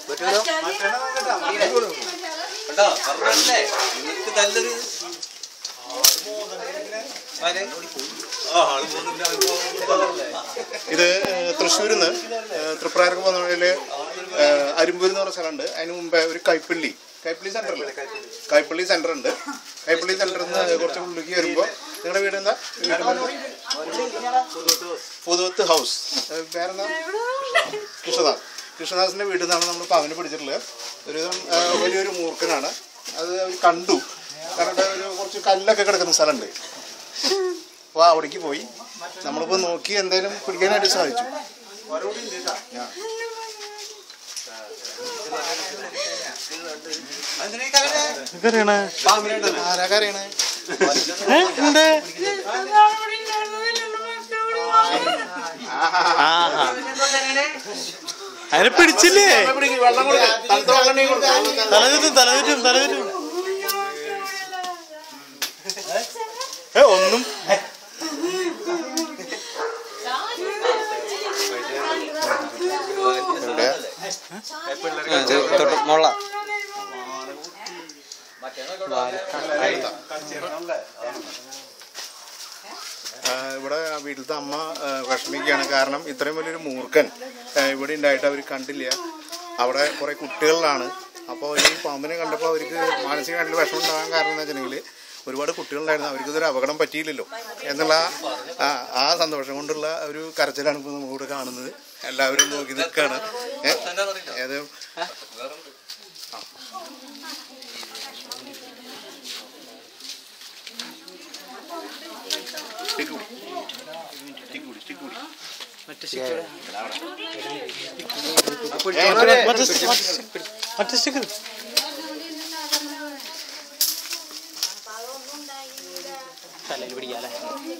കേട്ടോ പറഞ്ഞല്ലേ നിങ്ങൾക്ക് നല്ലൊരു ആരെ? ആ, ആള് പോകുന്നില്ല, ആള് പോകുന്നില്ല. ഇത് തൃശ്ശൂരിൽ നിന്ന് തൃപ്രാരക്ക് പോകുന്ന വഴിയില് അരുമ്പൂർ എന്ന് പറഞ്ഞ സ്ഥലമുണ്ട് അതിന് മുമ്പേ ഒരു കൈപ്പള്ളി കൈപ്പള്ളി സെന്റർ അല്ലേ കൈപ്പള്ളി സെന്റർ ഉണ്ട് കൈപ്പള്ളി സെന്ററിൽ നിന്ന് കുറച്ച് ഉള്ളിലേക്ക് വരുമ്പോൾ നിങ്ങളുടെ വീട് എന്താ പുതുവത്ത് ഹൗസ് ഏഹ് പേരെന്താ കൃഷ്ണദാസ് കൃഷ്ണദാസിന്റെ വീട്ടിൽ നിന്നാണ് നമ്മൾ പവന് പിടിച്ചിട്ടുള്ളത് ഒരുവിധം ഏഹ് വലിയൊരു മൂർഖനാണ് അത് അവർ കണ്ടു കണ്ടിട്ട് ഒരു കുറച്ച് കല്ലൊക്കെ കിടക്കുന്ന സ്ഥലമുണ്ട് അപ്പോൾ അവിടേക്ക് പോയി നമ്മളിപ്പോൾ നോക്കി എന്തായാലും പിടിക്കാനായിട്ട് സാധിച്ചു ആ. അതിനെ കരടെ. ഇതൊക്കെയാണ് പാമ്പിനെ ആരാ കരയണേ ഉണ്ട് ആഹാ അതിനെ പിടിച്ചില്ലേ വെള്ളം കൊടുക്ക്. തണുത്ത വെള്ളം ഉണ്ടെങ്കിൽ കൊടുക്ക്. തലചുറ്റും തലചുറ്റും തലചുറ്റും ഏ ഒന്നും എവിടെ? മുള്ള ആ, ഇവിടെ വീട്ടിലത്തെ അമ്മ ആ, വിഷമിക്കുകയാണ് കാരണം ഇത്രയും വലിയൊരു മൂർഖൻ ആ, ഇവിടെ ഉണ്ടായിട്ട് അവർ കണ്ടില്ല അവിടെ കുറെ കുട്ടികളിലാണ് അപ്പോൾ ഈ പാമ്പിനെ കണ്ടപ്പോൾ അവർക്ക് മാനസികമായിട്ടുള്ള വിഷമം ഉണ്ടാകാൻ കാരണം എന്ന് വെച്ചിട്ടുണ്ടെങ്കിൽ ഒരുപാട് കുട്ടികളുണ്ടായിരുന്നു അവർക്ക് ഇതൊരു അപകടം പറ്റിയില്ലല്ലോ എന്നുള്ള ആ ആ സന്തോഷം കൊണ്ടുള്ള ഒരു കരച്ചിലാണ് ഇപ്പോൾ നമ്മളിവിടെ കാണുന്നത് എല്ലാവരും നോക്കി നിൽക്കുകയാണ് ഏത് stick കൂടി. stick കൂടി, stick കൂടി. മറ്റേ മറ്റേ സ്റ്റിക്കർ തലയിൽ പിടിക്കാല്ലേ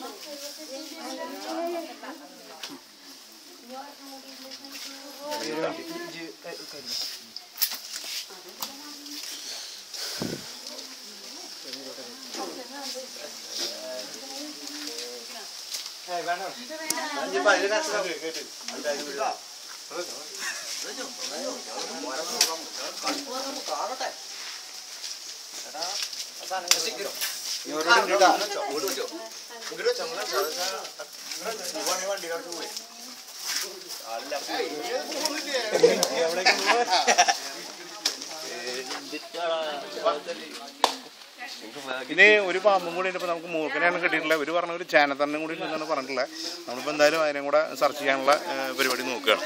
ഇനി ഒരു പാമ്പും കൂടി ഉണ്ട് ഇപ്പോൾ നമുക്ക് മൂർഖനെയാണ് കിട്ടിയിട്ടുള്ളത് ഒരു പറഞ്ഞ ഒരു ചേനത്തണ്ണും കൂടി ഉണ്ടെന്നാണ് പറഞ്ഞിട്ടുള്ളത് നമ്മളിപ്പോൾ എന്തായാലും അതിനെ കൂടെ സെർച്ച് ചെയ്യാനുള്ള ഏഹ്, പരിപാടി നോക്കുകയാണ്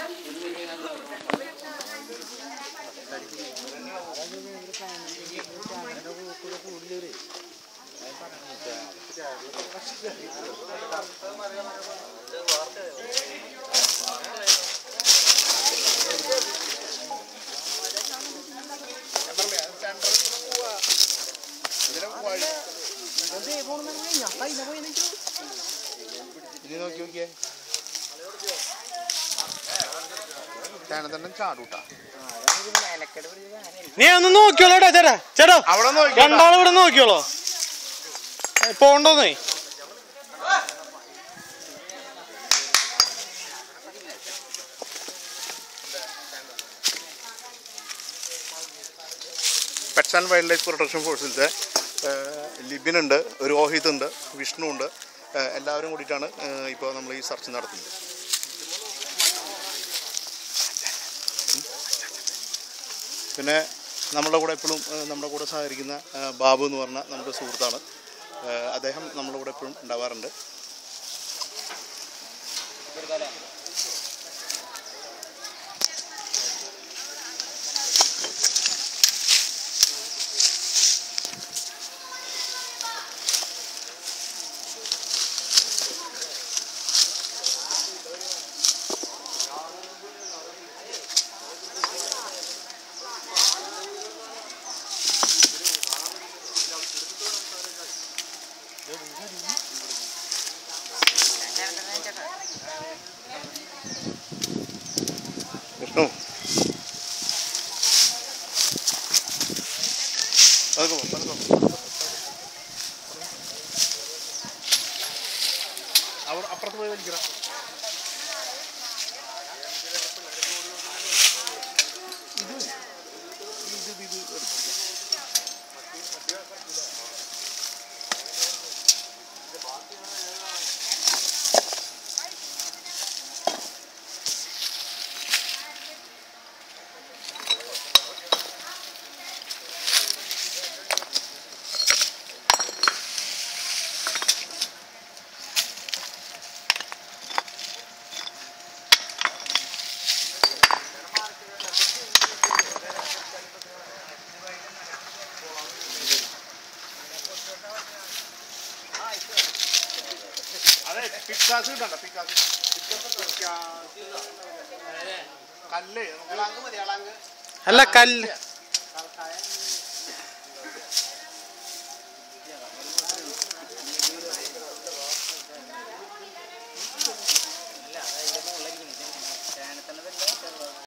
ഇനി നോക്കി നോക്കിയേ ചേനത്തണ്ണൻ ചാടൂട്ടാ നീ ഒന്ന് നോക്കിയോളോ ചേട്ടാ ചേട്ടാ അവിടെ നോക്കി രണ്ടാളും ഇവിടെ നോക്കിയോളോ ഏ, പോണ്ടോന്നേ pets and wildlife protection ഫോഴ്സിലത്തെ ലിബിനുണ്ട് രോഹിത് ഉണ്ട് വിഷ്ണു ഉണ്ട് ഏഹ്, എല്ലാവരും കൂടിയിട്ടാണ് ഇപ്പോൾ നമ്മൾ ഈ സെർച്ച് നടത്തുന്നത് പിന്നെ നമ്മുടെ കൂടെ എപ്പോഴും നമ്മുടെ കൂടെ സഹകരിക്കുന്ന ഏഹ്, ബാബു എന്ന് പറഞ്ഞ നമ്മുടെ സുഹൃത്താണ് ഏഹ്, അദ്ദേഹം നമ്മുടെ കൂടെ എപ്പോഴും ഉണ്ടാവാറുണ്ട് പിക്കാസ് കിട്ടണ്ട പിക്കാസ് കല്ലേ അല്ല കല്ല്